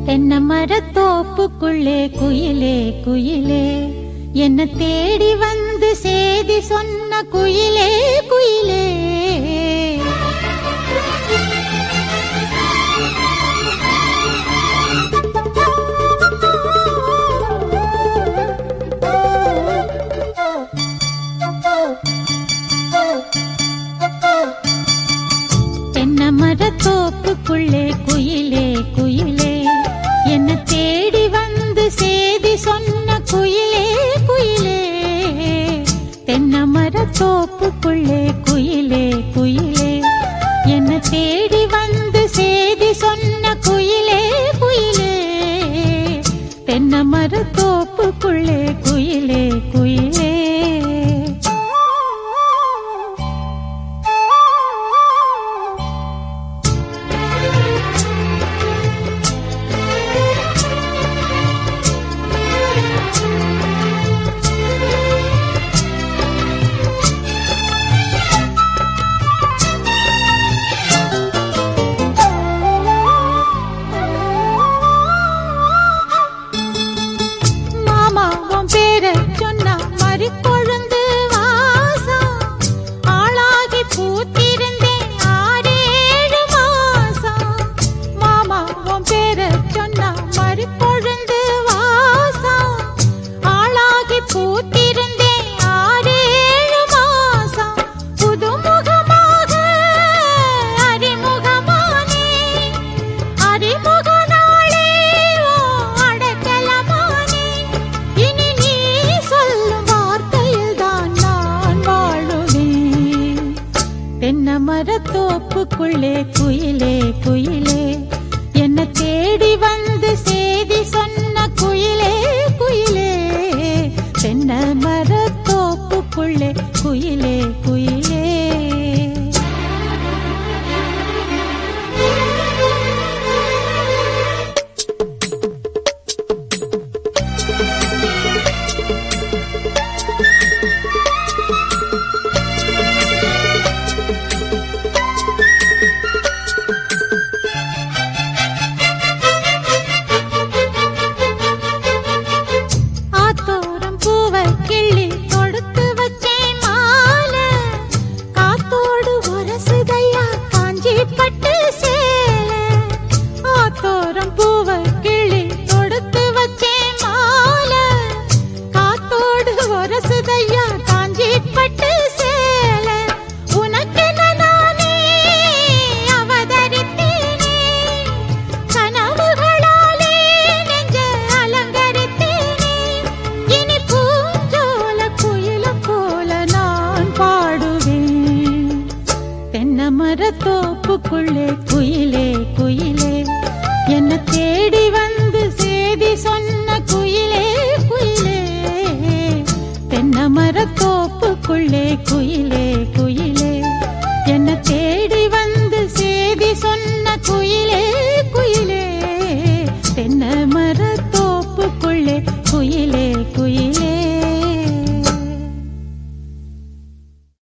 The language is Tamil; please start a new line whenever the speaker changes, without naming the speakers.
தென்னை மரத்தோப்புக்குள்ளே குயிலே குயிலே என்ன தேடி வந்து சேதி சொன்ன குயிலே குயிலே தென்னை மரத்தோப்புக்குள்ளே குயிலே குயிலே என்ன தேடி வந்து சேதி சொன்ன குயிலே குயிலே தென்னை மரத்தோப்புக்குள்ளே குயிலே குயிலே என்ன தேடி வந்து சேதி சொன்ன குயிலே குயிலே தென்னை மரத்தோப்புக்குள்ளே குயிலே குயிலே மாமா உன் பேர சொன்னா மறி கொழுந்து வாசம் ஆளாகி பூத்திருந்தேன் ஆறேழு மாசம் மாமா உன் பேர சொன்னா மறி கொழுந்து வாசம் ஆளாகி பூத்திருந்தேன் ஆறேழு மாசம் புதுமுகமாக அறிமுகமானே அறிமுக நாளே ஓ அடக்கலமானே இனி நீ சொல்லும் வார்த்தையில் தான் நான் வாழுவேன் தென்னை மரத்தோப்புக்குள்ளே குயிலே குயிலே என்ன தேடி வந்து சேதி சொன்ன குயிலே குயிலே தென்னை மரத்தோப்புக்குள்ளே குயிலே குயிலே ஆத்தோரம் பூவை கிள்ளி தொடுத்து வச்சேன் மாலை காத்தோடு உரசுதையா காஞ்சி பட்டு சேலை ஆத்தோரம் பூவை கிள்ளி தொடுத்து வச்சேன் மாலை காத்தோடு உரசுதையா காஞ்சி பட்டு சேலை உனக்கென நானே அவதரித்தேனே கனவுகளாலே நெஞ்ச அலங்கரித்தேனே இனி பூஞ்சோல குயில போல நான் பாடுவேன் தென்னை மரத்தோப்புக்குள்ளே குயிலே குயிலே என்ன தேடி வந்து சேதி சொன்ன குயிலே குயிலே தென்னை மரத்தோப்புக்குள்ளே குயிலே